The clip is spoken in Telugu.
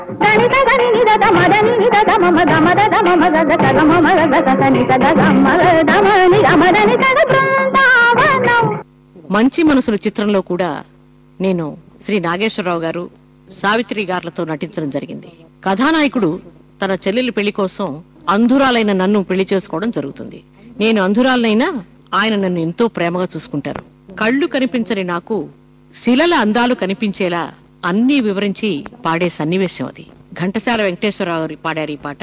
గణిత గని నిద గమ దని నిద గమ మ గమ ద గమ మ గ గ గ గమ మ గ గ గ గ ని గ గ గ మ గ ద మ ని గ మ ద ని గ గ బృందావనం మంచి మనసులు చిత్రంలో కూడా నేను శ్రీ నాగేశ్వరరావు గారు సావిత్రి గారులతో నటించడం జరిగింది కథానాయకుడు తన చెల్లెలి పెళ్లి కోసం అంధురాలైన నన్ను పెళ్లి చేసుకోవడం జరుగుతుంది నేను అంధురాలనైనా ఆయన నన్ను ఎంతో ప్రేమగా చూసుకుంటారు కళ్ళు కనిపించని నాకు శిలల అందాలు కనిపించేలా అన్నీ వివరించి పాడే సన్నివేశం అది ఘంటసాల వెంకటేశ్వరరావు గారు పాడారు ఈ పాట